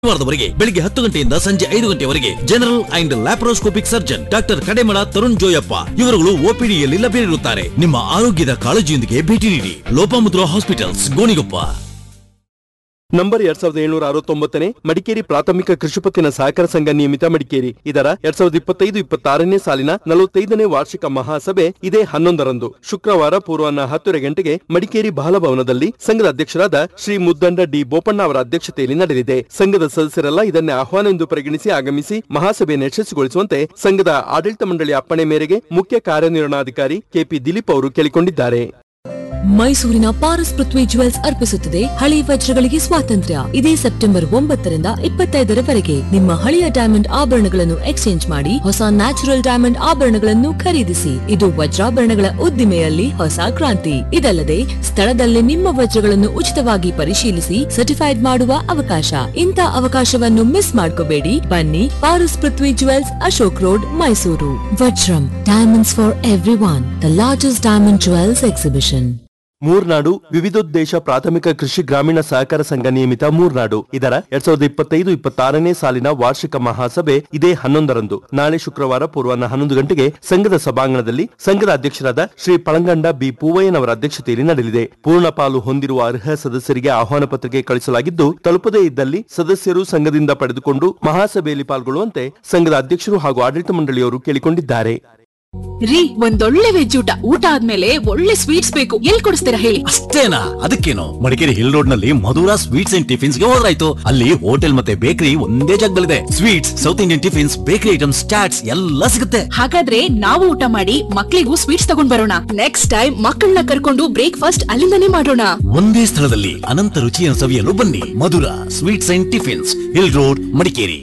ಶನಿವಾರದವರೆಗೆ ಬೆಳಿಗ್ಗೆ ಹತ್ತು ಗಂಟೆಯಿಂದ ಸಂಜೆ ಐದು ಗಂಟೆವರೆಗೆ general and laparoscopic surgeon doctor Kademala Tarun Joyappa ಇವರುಗಳು ಓಪಿಡಿಯಲ್ಲಿ ಲಭ್ಯರಿರುತ್ತಾರೆ ನಿಮ್ಮ ಆರೋಗ್ಯದ ಕಾಳಜಿಯೊಂದಿಗೆ ಭೇಟಿ ನೀಡಿ ಲೋಪಮುದ್ರಾ ಹಾಸ್ಪಿಟಲ್ಸ್ ಗೋಣಿಗೊಪ್ಪ ನಂಬರ್ ಎರಡ್ ಸಾವಿರದ ಏಳ್ನೂರ ಅರವತ್ತೊಂಬತ್ತನೇ ಮಡಿಕೇರಿ ಪ್ರಾಥಮಿಕ ಕೃಷಿಪತ್ತಿನ ಸಹಕಾರ ಸಂಘ ನಿಯಮಿತ ಮಡಿಕೇರಿ ಇದರ ಎರಡ್ ಸಾವಿರದ ಇಪ್ಪತ್ತೈದು ಇಪ್ಪತ್ತಾರನೇ ಸಾಲಿನ ನಲವತ್ತೈದನೇ ವಾರ್ಷಿಕ ಮಹಾಸಭೆ ಇದೇ ಹನ್ನೊಂದರಂದು ಶುಕ್ರವಾರ ಪೂರ್ವಾಹ್ನ ಹತ್ತುವರೆ ಗಂಟೆಗೆ ಮಡಿಕೇರಿ ಬಾಲಭವನದಲ್ಲಿ ಸಂಘದ ಅಧ್ಯಕ್ಷರಾದ ಶ್ರೀ ಮುದ್ದಂಡ ಡಿ ಬೋಪಣ್ಣ ಅವರ ಅಧ್ಯಕ್ಷತೆಯಲ್ಲಿ ನಡೆಯಲಿದೆ ಸಂಘದ ಸದಸ್ಯರೆಲ್ಲ ಇದನ್ನೇ ಆಹ್ವಾನವೆಂದು ಪರಿಗಣಿಸಿ ಆಗಮಿಸಿ ಮಹಾಸಭೆಯನ್ನು ಯಶಸ್ವಿಗೊಳಿಸುವಂತೆ ಸಂಘದ ಆಡಳಿತ ಮಂಡಳಿ ಅಪ್ಪಣೆ ಮೇರೆಗೆ ಮುಖ್ಯ ಕಾರ್ಯನಿರ್ವಹಣಾಧಿಕಾರಿ ಕೆಪಿ ದಿಲೀಪ್ ಅವರು ಕೇಳಿಕೊಂಡಿದ್ದಾರೆ ಮೈಸೂರಿನ ಪಾರಸ್ ಪೃಥ್ವಿ ಜುವೆಲ್ಸ್ ಅರ್ಪಿಸುತ್ತದೆ ಹಳೆ ವಜ್ರಗಳಿಗೆ ಸ್ವಾತಂತ್ರ್ಯ ಇದೇ ಸೆಪ್ಟೆಂಬರ್ ಒಂಬತ್ತರಿಂದ ಇಪ್ಪತ್ತೈದರವರೆಗೆ ನಿಮ್ಮ ಹಳೆಯ ಡೈಮಂಡ್ ಆಭರಣಗಳನ್ನು ಎಕ್ಸ್ಚೇಂಜ್ ಮಾಡಿ ಹೊಸ ನ್ಯಾಚುರಲ್ ಡೈಮಂಡ್ ಆಭರಣಗಳನ್ನು ಖರೀದಿಸಿ ಇದು ವಜ್ರಾಭರಣಗಳ ಉದ್ದಿಮೆಯಲ್ಲಿ ಹೊಸ ಕ್ರಾಂತಿ ಇದಲ್ಲದೆ ಸ್ಥಳದಲ್ಲೇ ನಿಮ್ಮ ವಜ್ರಗಳನ್ನು ಉಚಿತವಾಗಿ ಪರಿಶೀಲಿಸಿ ಸರ್ಟಿಫೈಡ್ ಮಾಡುವ ಅವಕಾಶ ಇಂಥ ಅವಕಾಶವನ್ನು ಮಿಸ್ ಮಾಡ್ಕೋಬೇಡಿ ಬನ್ನಿ Paras Prithvi jewels Ashok road Mysuru Vajram diamonds for everyone the largest diamond jewels exhibition Murnad ವಿವಿಧೋದ್ದೇಶ ಪ್ರಾಥಮಿಕ ಕೃಷಿ ಗ್ರಾಮೀಣ ಸಹಕಾರ ಸಂಘ ನಿಯಮಿತ ಮೂರ್ನಾಡು ಇದರ ಎರಡ್ ಸಾವಿರದ ಇಪ್ಪತ್ತೈದು ಇಪ್ಪತ್ತಾರನೇ ಸಾಲಿನ ವಾರ್ಷಿಕ ಮಹಾಸಭೆ ಇದೇ ಹನ್ನೊಂದರಂದು ನಾಳೆ ಶುಕ್ರವಾರ ಪೂರ್ವಾಹ್ನ ಹನ್ನೊಂದು ಗಂಟೆಗೆ ಸಂಘದ ಸಭಾಂಗಣದಲ್ಲಿ ಸಂಘದ ಅಧ್ಯಕ್ಷರಾದ ಶ್ರೀ ಪಳಂಗಂಡ ಬಿ ಪೂವಯ್ಯನವರ ಅಧ್ಯಕ್ಷತೆಯಲ್ಲಿ ನಡೆಯಲಿದೆ ಪೂರ್ಣ ಪಾಲು ಹೊಂದಿರುವ ಅರ್ಹ ಸದಸ್ಯರಿಗೆ ಆಹ್ವಾನ ಪತ್ರಿಕೆ ಕಳಿಸಲಾಗಿದ್ದು ತಲುಪದೇ ಇದ್ದಲ್ಲಿ ಸದಸ್ಯರು ಸಂಘದಿಂದ ಪಡೆದುಕೊಂಡು ಮಹಾಸಭೆಯಲ್ಲಿ ಪಾಲ್ಗೊಳ್ಳುವಂತೆ ಸಂಘದ ಅಧ್ಯಕ್ಷರು ಹಾಗೂ ಆಡಳಿತ ಮಂಡಳಿಯವರು ಕೇಳಿಕೊಂಡಿದ್ದಾರೆ ರೀ ಒಂದೊಳ್ಳೆ ವೆಜ್ ಊಟ ಊಟ ಆದ್ಮೇಲೆ ಒಳ್ಳೆ ಸ್ವೀಟ್ಸ್ ಬೇಕು ಎಲ್ಲಿ ಕೊಡಿಸ್ತೀರಾ ಹೇಳಿ ಅಷ್ಟೇನಾ ಅದಕ್ಕೇನು ಮಡಿಕೇರಿ ಹಿಲ್ ರೋಡ್ ನಲ್ಲಿ ಮಧುರಾ ಸ್ವೀಟ್ಸ್ ಅಂಡ್ ಟಿಫಿನ್ಸ್ ಗೆ ಹೋದ್ರಾಯ್ತು ಅಲ್ಲಿ ಹೋಟೆಲ್ ಮತ್ತೆ ಬೇಕರಿ ಒಂದೇ ಜಾಗದಲ್ಲಿದೆ sweets south Indian tiffins bakery items chats ಎಲ್ಲ ಸಿಗುತ್ತೆ ಹಾಗಾದ್ರೆ ನಾವು ಊಟ ಮಾಡಿ ಮಕ್ಳಿಗೂ ಸ್ವೀಟ್ಸ್ ತಗೊಂಡ್ ಬರೋಣ ನೆಕ್ಸ್ಟ್ ಟೈಮ್ ಮಕ್ಕಳನ್ನ ಕರ್ಕೊಂಡು ಬ್ರೇಕ್ಫಾಸ್ಟ್ ಅಲ್ಲಿಂದನೇ ಮಾಡೋಣ ಒಂದೇ ಸ್ಥಳದಲ್ಲಿ ಅನಂತ ರುಚಿಯನ್ನು ಸವಿಯಲು ಬನ್ನಿ Madhura sweets and tiffins hill road Madikeri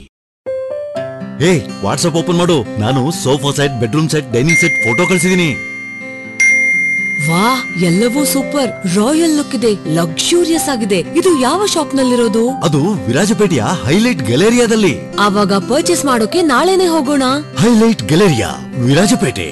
ಏ ವಾಟ್ಸ್ಆಪ್ ಓಪನ್ ಮಾಡು ನಾನು sofa set bedroom set dining set photo ಕಳಿಸಿದೀನಿ ವಾ ಎಲ್ಲವೂ ಸೂಪರ್ ರಾಯಲ್ ಲುಕ್ ಇದೆ ಲಕ್ಸುರಿಯಸ್ ಆಗಿದೆ ಇದು ಯಾವ ಶಾಪ್ ನಲ್ಲಿರೋದು ಅದು ವಿರಾಜಪೇಟೆಯ ಹೈಲೈಟ್ ಗ್ಯಾಲೇರಿಯಾದಲ್ಲಿ ಆವಾಗ ಪರ್ಚೇಸ್ ಮಾಡೋಕೆ ನಾಳೆನೆ ಹೋಗೋಣ ಹೈಲೈಟ್ ಗ್ಯಾಲೇರಿಯಾ ವಿರಾಜಪೇಟೆ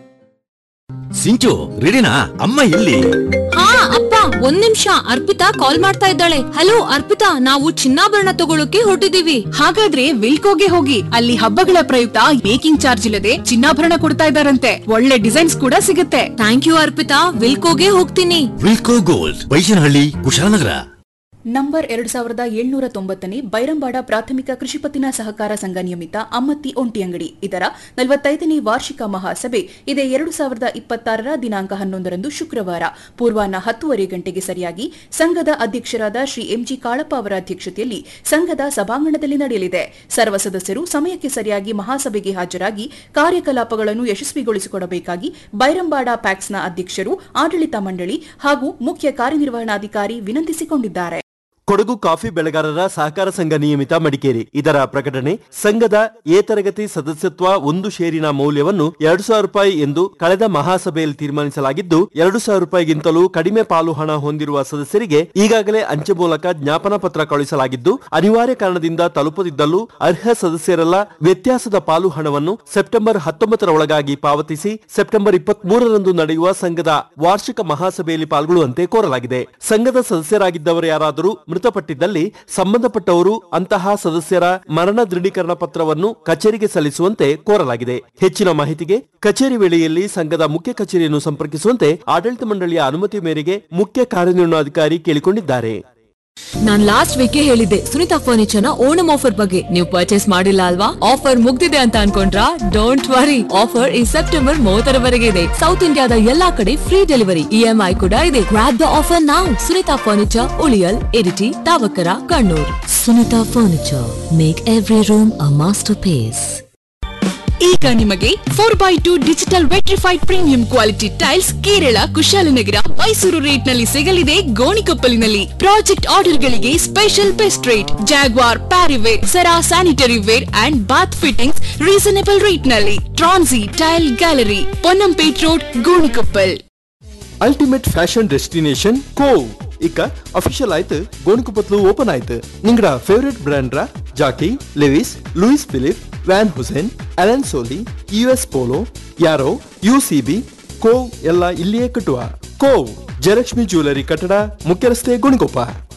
ಸಿಂಚು ರೆಡಿನಾ ಅಮ್ಮ ಎಲ್ಲಿ ಹಾ ಅಪ್ಪ ಒಂದ್ ನಿಮಿಷ ಅರ್ಪಿತಾ ಕಾಲ್ ಮಾಡ್ತಾ ಇದ್ದಾಳೆ ಹಲೋ ಅರ್ಪಿತಾ ನಾವು ಚಿನ್ನಾಭರಣ ತಗೊಳಕ್ಕೆ ಹೊರಟಿದೀವಿ ಹಾಗಾದ್ರೆ ವಿಲ್ಕೋಗೆ ಹೋಗಿ ಅಲ್ಲಿ ಹಬ್ಬಗಳ ಪ್ರಯುಕ್ತ ಮೇಕಿಂಗ್ ಚಾರ್ಜ್ ಇಲ್ಲದೆ ಚಿನ್ನಾಭರಣ ಕೊಡ್ತಾ ಇದಾರಂತೆ ಒಳ್ಳೆ ಡಿಸೈನ್ಸ್ ಕೂಡ ಸಿಗುತ್ತೆ ಥ್ಯಾಂಕ್ ಯು ಅರ್ಪಿತಾ ವಿಲ್ಕೋಗೆ ಹೋಗ್ತೀನಿ ವಿಲ್ಕೋ ಗೋಲ್ಡ್ ಬೈಶನಹಳ್ಳಿ ಕುಶಾಲನಗರ ನಂಬರ್ ಎರಡು ಸಾವಿರದ ಏಳ್ನೂರ ತೊಂಬತ್ತನೇ ಬೈರಂಬಾಡ ಪ್ರಾಥಮಿಕ ಕೃಷಿಪತ್ತಿನ ಸಹಕಾರ ಸಂಘ ನಿಯಮಿತ ಅಮ್ಮತ್ತಿ ಒಂಟಿಯಂಗಡಿ ಇದರ ನಲವತ್ತೈದನೇ ವಾರ್ಷಿಕ ಮಹಾಸಭೆ ಇದೇ ಎರಡು ಸಾವಿರದ ಇಪ್ಪತ್ತಾರರ ದಿನಾಂಕ ಹನ್ನೊಂದರಂದು ಶುಕ್ರವಾರ ಪೂರ್ವಾಹ್ನ ಹತ್ತುವರೆ ಗಂಟೆಗೆ ಸರಿಯಾಗಿ ಸಂಘದ ಅಧ್ಯಕ್ಷರಾದ ಶ್ರೀ ಎಂಜಿ ಕಾಳಪ್ಪ ಅವರ ಅಧ್ಯಕ್ಷತೆಯಲ್ಲಿ ಸಂಘದ ಸಭಾಂಗಣದಲ್ಲಿ ನಡೆಯಲಿದೆ ಸರ್ವ ಸದಸ್ಯರು ಸಮಯಕ್ಕೆ ಸರಿಯಾಗಿ ಮಹಾಸಭೆಗೆ ಹಾಜರಾಗಿ ಕಾರ್ಯಕಲಾಪಗಳನ್ನು ಯಶಸ್ವಿಗೊಳಿಸಿಕೊಡಬೇಕಾಗಿ ಬೈರಂಬಾಡ ಪ್ಯಾಕ್ಸ್ನ ಅಧ್ಯಕ್ಷರು ಆಡಳಿತ ಮಂಡಳಿ ಹಾಗೂ ಮುಖ್ಯ ಕಾರ್ಯನಿರ್ವಹಣಾಧಿಕಾರಿ ವಿನಂತಿಸಿಕೊಂಡಿದ್ದಾರೆ ಕೊಡಗು ಕಾಫಿ ಬೆಳೆಗಾರರ ಸಹಕಾರ ಸಂಘ ನಿಯಮಿತ ಮಡಿಕೇರಿ ಇದರ ಪ್ರಕಟಣೆ ಸಂಘದ ಎ ತರಗತಿ ಸದಸ್ಯತ್ವ ಒಂದು ಷೇರಿನ ಮೌಲ್ಯವನ್ನು ಎರಡು ಸಾವಿರ ರೂಪಾಯಿ ಎಂದು ಕಳೆದ ಮಹಾಸಭೆಯಲ್ಲಿ ತೀರ್ಮಾನಿಸಲಾಗಿದ್ದು ಎರಡು ಸಾವಿರ ರೂಪಾಯಿಗಿಂತಲೂ ಕಡಿಮೆ ಪಾಲು ಹಣ ಹೊಂದಿರುವ ಸದಸ್ಯರಿಗೆ ಈಗಾಗಲೇ ಅಂಚೆ ಮೂಲಕ ಜ್ಞಾಪನ ಪತ್ರ ಕಳುಹಿಸಲಾಗಿದ್ದು ಅನಿವಾರ್ಯ ಕಾರಣದಿಂದ ತಲುಪದಿದ್ದಲ್ಲೂ ಅರ್ಹ ಸದಸ್ಯರೆಲ್ಲ ವ್ಯತ್ಯಾಸದ ಪಾಲು ಹಣವನ್ನು ಸೆಪ್ಟೆಂಬರ್ ಹತ್ತೊಂಬತ್ತರ ಒಳಗಾಗಿ ಪಾವತಿಸಿ ಸೆಪ್ಟೆಂಬರ್ ಇಪ್ಪತ್ತ್ ಮೂರರಂದು ನಡೆಯುವ ಸಂಘದ ವಾರ್ಷಿಕ ಮಹಾಸಭೆಯಲ್ಲಿ ಪಾಲ್ಗೊಳ್ಳುವಂತೆ ಕೋರಲಾಗಿದೆ ಸಂಘದ ಸದಸ್ಯರಾಗಿದ್ದವರು ಯಾರಾದರೂ ಮೃತಪಟ್ಟಿದ್ದಲ್ಲಿ ಸಂಬಂಧಪಟ್ಟವರು ಅಂತಹ ಸದಸ್ಯರ ಮರಣ ದೃಢೀಕರಣ ಪತ್ರವನ್ನು ಕಚೇರಿಗೆ ಸಲ್ಲಿಸುವಂತೆ ಕೋರಲಾಗಿದೆ ಹೆಚ್ಚಿನ ಮಾಹಿತಿಗೆ ಕಚೇರಿ ವೇಳೆಯಲ್ಲಿ ಸಂಘದ ಮುಖ್ಯ ಕಚೇರಿಯನ್ನು ಸಂಪರ್ಕಿಸುವಂತೆ ಆಡಳಿತ ಮಂಡಳಿಯ ಅನುಮತಿ ಮೇರೆಗೆ ಮುಖ್ಯ ಕಾರ್ಯನಿರ್ವಹಣಾಧಿಕಾರಿ ಕೇಳಿಕೊಂಡಿದ್ದಾರೆ ನಾನ್ ಲಾಸ್ಟ್ ವೀಕ್ ಹೇಳಿದ್ದೆ ಸುನಿತಾ ಫರ್ನಿಚರ್ ನ ಓಣಂ ಆಫರ್ ಬಗ್ಗೆ ನೀವು ಪರ್ಚೇಸ್ ಮಾಡಿಲ್ಲ ಅಲ್ವಾ ಆಫರ್ ಮುಗ್ದಿದೆ ಅಂತ ಅನ್ಕೊಂಡ್ರಾ ಡೋಂಟ್ ವರಿ ಆಫರ್ ಈ ಸೆಪ್ಟೆಂಬರ್ ಮೂವತ್ತರವರೆಗೆ ಇದೆ ಸೌತ್ ಇಂಡಿಯಾದ ಎಲ್ಲಾ ಕಡೆ ಫ್ರೀ ಡೆಲಿವರಿ ಇಎಂಐ ಕೂಡ ಇದೆ ಗ್ರಾಪ್ ದ ಆಫರ್ ನಾವು Sunita furniture Uliyil Iritty Thavakkara Kannur Sunita furniture make every room a masterpiece ಈಗ ನಿಮಗೆ four by two digital vitrified premium quality tiles Kerala Kushalnagar Mysuru rate ನಲ್ಲಿ ಸಿಗಲಿದೆ ಗೋಣಿಕೊಪ್ಪಲಿನಲ್ಲಿ ಪ್ರಾಜೆಕ್ಟ್ ಆರ್ಡರ್ ಗಳಿಗೆ special best rate Jaguar Parryware Cera sanitary ware and bath fittings reasonable rate ನಲ್ಲಿ ಟ್ರಾನ್ಸಿ tile gallery Ponnampet road Gonikoppal ultimate fashion destination Cove ಇಕ್ಕ official ಆಯ್ತು ಗೋಣಿಕೊಪ್ಪತ್ಲು open ಆಯ್ತು ನಿಂಗಡ favourite ಬ್ರ್ಯಾಂಡ್ರ Jockey Levi's Louis Philippe Van Heusen Allen Solly U S Polo Arrow U C B Cove ಎಲ್ಲ ಇಲ್ಲಿಯೇ ಕಟ್ಟುವ ಕೋವ್ ಜಯಲಕ್ಷ್ಮಿ ಜ್ಯುವೆಲರಿ ಕಟ್ಟಡ ಮುಖ್ಯ ರಸ್ತೆ ಗೋಣಿಕೊಪ್ಪ